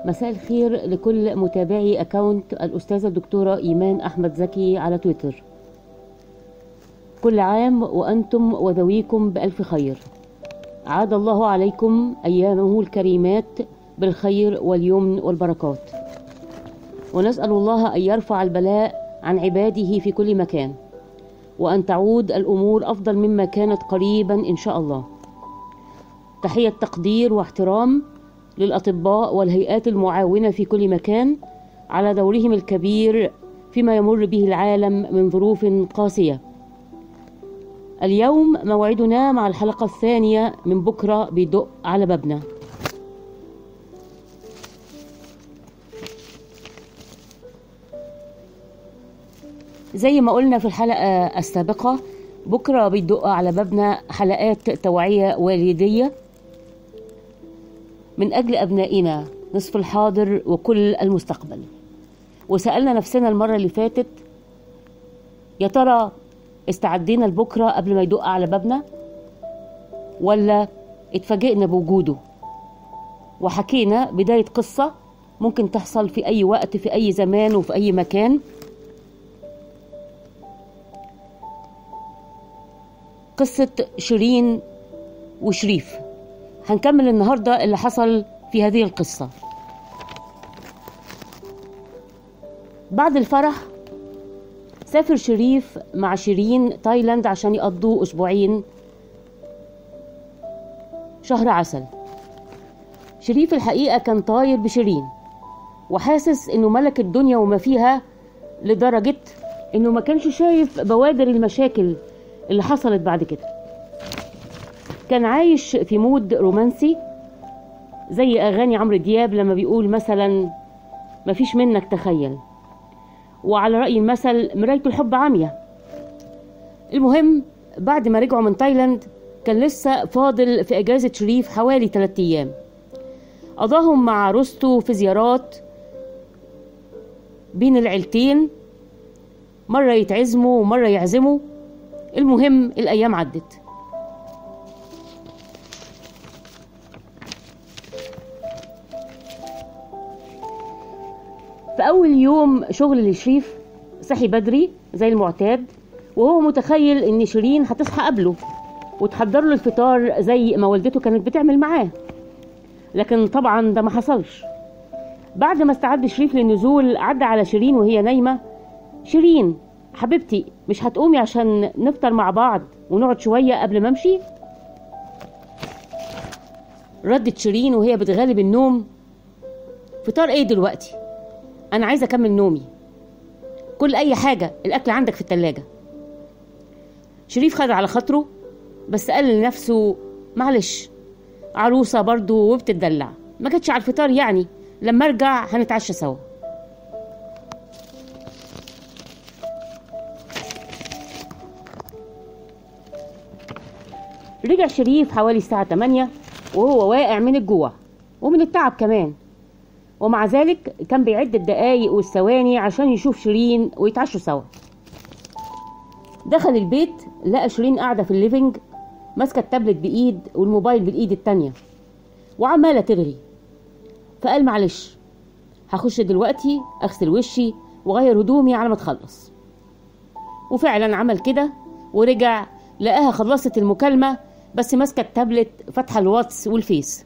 مساء الخير لكل متابعي اكاونت الاستاذه الدكتوره ايمان احمد زكي على تويتر كل عام وانتم وذويكم بالف خير عاد الله عليكم ايامه الكريمات بالخير واليمن والبركات ونسال الله ان يرفع البلاء عن عباده في كل مكان وان تعود الامور افضل مما كانت قريبا ان شاء الله تحيه تقدير واحترام للاطباء والهيئات المعاونه في كل مكان على دورهم الكبير فيما يمر به العالم من ظروف قاسيه اليوم موعدنا مع الحلقه الثانيه من بكره بيدق على بابنا زي ما قلنا في الحلقه السابقه بكره بيدق على بابنا حلقات توعيه والديه من أجل أبنائنا نصف الحاضر وكل المستقبل وسألنا نفسنا المرة اللي فاتت يا ترى استعدينا لبكرة قبل ما يدق على بابنا ولا اتفاجئنا بوجوده وحكينا بداية قصة ممكن تحصل في أي وقت في أي زمان وفي أي مكان قصة شيرين وشريف هنكمل النهارده اللي حصل في هذه القصه بعد الفرح سافر شريف مع شيرين تايلاند عشان يقضوا اسبوعين شهر عسل شريف الحقيقه كان طاير بشيرين وحاسس انه ملك الدنيا وما فيها لدرجه انه ما كانش شايف بوادر المشاكل اللي حصلت بعد كده كان عايش في مود رومانسي زي اغاني عمرو دياب لما بيقول مثلا مفيش منك تخيل وعلى راي المثل مرايه الحب عاميه المهم بعد ما رجعوا من تايلاند كان لسه فاضل في اجازه شريف حوالي 3 ايام قضاهم مع عروسته في زيارات بين العيلتين مره يتعزموا ومره يعزموا المهم الايام عدت في أول يوم شغل لشريف صحي بدري زي المعتاد وهو متخيل إن شيرين هتصحى قبله وتحضر له الفطار زي ما والدته كانت بتعمل معاه لكن طبعا ده ما حصلش بعد ما استعد شريف للنزول عدى على شيرين وهي نايمة شيرين حبيبتي مش هتقومي عشان نفطر مع بعض ونقعد شوية قبل ما امشي ردت شيرين وهي بتغالب النوم فطار ايه دلوقتي انا عايزه اكمل نومي كل اي حاجه الاكل عندك في التلاجة شريف خد على خاطره بس قال لنفسه معلش عروسه برضو وبتتدلع ما جاتش على الفطار يعني لما ارجع هنتعشى سوا رجع شريف حوالي الساعة 8 وهو واقع من الجوع ومن التعب كمان ومع ذلك كان بيعد الدقايق والثواني عشان يشوف شيرين ويتعشوا سوا دخل البيت لقى شيرين قاعدة في الليفينج ماسكة التابلت بإيد والموبايل بالإيد التانية وعمالة ترغي فقال معلش هخش دلوقتي أغسل وشي وغير هدومي على ما تخلص وفعلا عمل كده ورجع لقاها خلصت المكالمة بس ماسكة التابلت فاتحة الواتس والفيس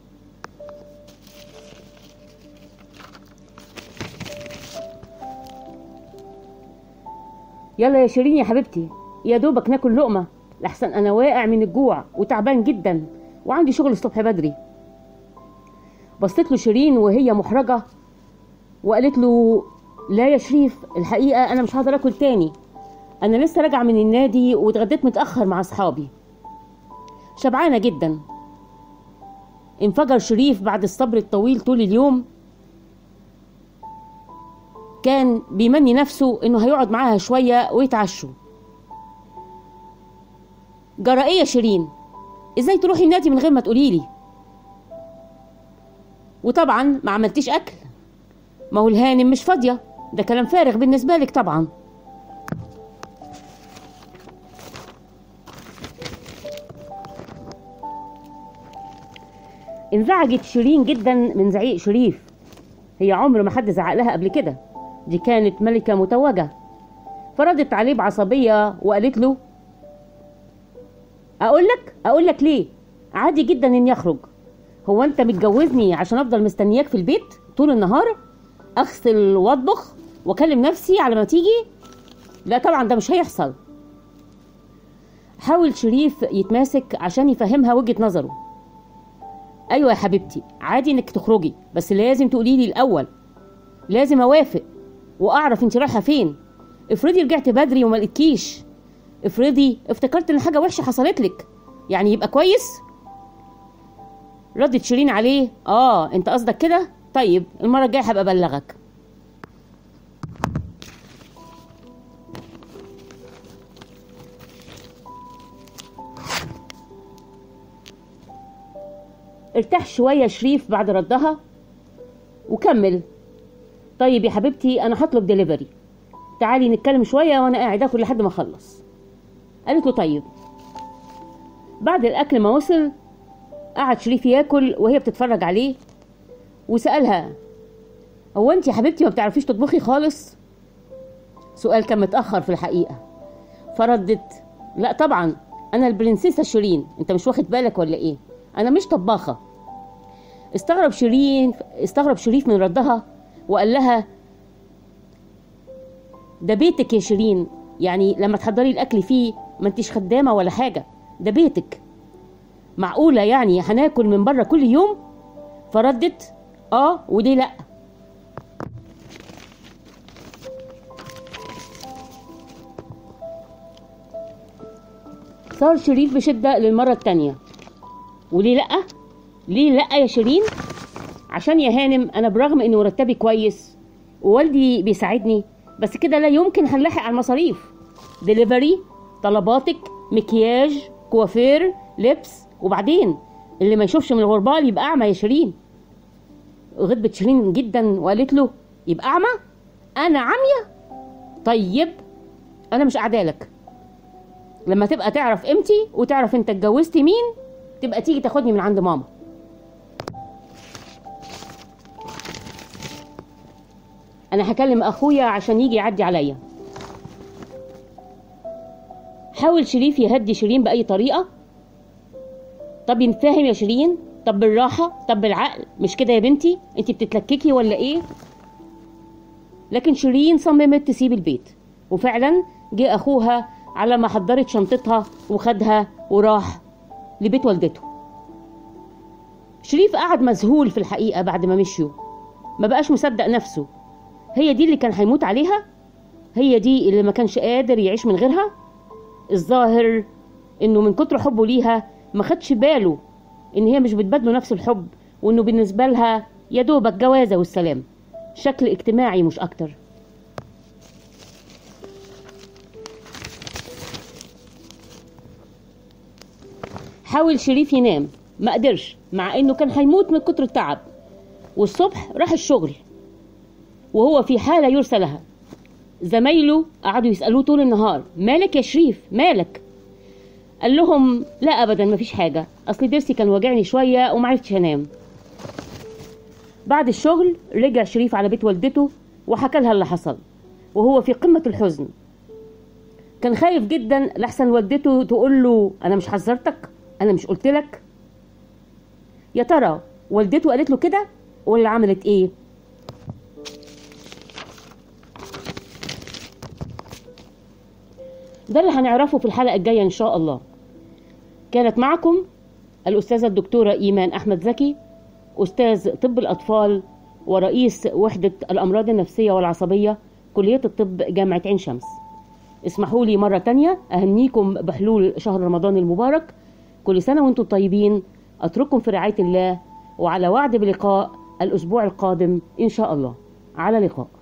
يلا يا شيرين يا حبيبتي يا دوبك ناكل لقمه لحسن انا واقع من الجوع وتعبان جدا وعندي شغل الصبح بدري بصيت له شيرين وهي محرجه وقالت له لا يا شريف الحقيقه انا مش هقدر اكل تاني انا لسه راجعه من النادي واتغديت متاخر مع اصحابي شبعانه جدا انفجر شريف بعد الصبر الطويل طول اليوم كان بيمني نفسه انه هيقعد معاها شويه ويتعشوا جرى ايه يا شيرين ازاي تروحي النادي من غير ما تقوليلي وطبعا ما عملتيش اكل ما هو الهانم مش فاضيه ده كلام فارغ بالنسبه لك طبعا انزعجت شيرين جدا من زعيق شريف هي عمر ما حد زعق لها قبل كده دي كانت ملكة متوجة فردت عليه بعصبية وقالت له أقول لك أقول لك ليه عادي جدا إني يخرج هو أنت متجوزني عشان أفضل مستنياك في البيت طول النهار أغسل وأطبخ وأكلم نفسي على ما تيجي لا طبعا ده مش هيحصل حاول شريف يتماسك عشان يفهمها وجهة نظره ايوه يا حبيبتي عادي انك تخرجي بس لازم تقولي لي الاول لازم اوافق واعرف انت رايحه فين افرضي رجعت بدري وما لقيتكيش افرضي افتكرت ان حاجه وحشه حصلت لك يعني يبقى كويس ردت شيرين عليه اه انت قصدك كده طيب المره الجايه هبقى ابلغك ارتاح شوية شريف بعد ردها وكمل طيب يا حبيبتي أنا هطلب دليفري تعالي نتكلم شوية وأنا قاعد آكل لحد ما أخلص قالت له طيب بعد الأكل ما وصل قعد شريف ياكل وهي بتتفرج عليه وسألها هو أنت يا حبيبتي ما بتعرفيش تطبخي خالص سؤال كان متأخر في الحقيقة فردت لا طبعا أنا البرنسيسة شيرين أنت مش واخد بالك ولا إيه انا مش طباخه استغرب شيرين استغرب شريف من ردها وقال لها ده بيتك يا شيرين يعني لما تحضري الاكل فيه ما انتش خدامه ولا حاجه ده بيتك معقوله يعني هناكل من بره كل يوم فردت اه وليه لا صار شريف بشده للمره التانيه وليه لا ليه لا يا شيرين عشان يا هانم انا برغم ان مرتبي كويس ووالدي بيساعدني بس كده لا يمكن هنلاحق على المصاريف دليفري طلباتك مكياج كوافير لبس وبعدين اللي ما يشوفش من الغربال يبقى اعمى يا شيرين غضبت شيرين جدا وقالت له يبقى اعمى انا عمية طيب انا مش قاعدالك لما تبقى تعرف قيمتي وتعرف انت اتجوزت مين تبقى تيجي تاخدني من عند ماما انا هكلم اخويا عشان يجي يعدي عليا حاول شريف يهدي شيرين باي طريقه طب ينفهم يا شيرين طب بالراحه طب بالعقل مش كده يا بنتي انت بتتلككي ولا ايه لكن شيرين صممت تسيب البيت وفعلا جه اخوها على ما حضرت شنطتها وخدها وراح لبيت والدته شريف قعد مذهول في الحقيقة بعد ما مشيوا ما بقاش مصدق نفسه هي دي اللي كان هيموت عليها هي دي اللي ما كانش قادر يعيش من غيرها الظاهر انه من كتر حبه ليها ما خدش باله ان هي مش بتبادله نفس الحب وانه بالنسبة لها يا دوبك جوازة والسلام شكل اجتماعي مش اكتر حاول شريف ينام ما قدرش مع انه كان هيموت من كتر التعب والصبح راح الشغل وهو في حالة يرثى لها زمايله قعدوا يسألوه طول النهار مالك يا شريف مالك قال لهم لا ابدا مفيش حاجة اصل ضرسي كان واجعني شوية ومعرفتش انام بعد الشغل رجع شريف على بيت والدته وحكى لها اللي حصل وهو في قمة الحزن كان خايف جدا لحسن والدته تقول له انا مش حذرتك انا مش قلت لك يا ترى والدته قالت له كده ولا عملت ايه ده اللي هنعرفه في الحلقة الجاية إن شاء الله كانت معكم الأستاذة الدكتورة إيمان أحمد زكي أستاذ طب الأطفال ورئيس وحدة الأمراض النفسية والعصبية كلية الطب جامعة عين شمس اسمحوا لي مرة تانية أهنيكم بحلول شهر رمضان المبارك كل سنة وانتم طيبين أترككم في رعاية الله وعلى وعد بلقاء الأسبوع القادم إن شاء الله على لقاء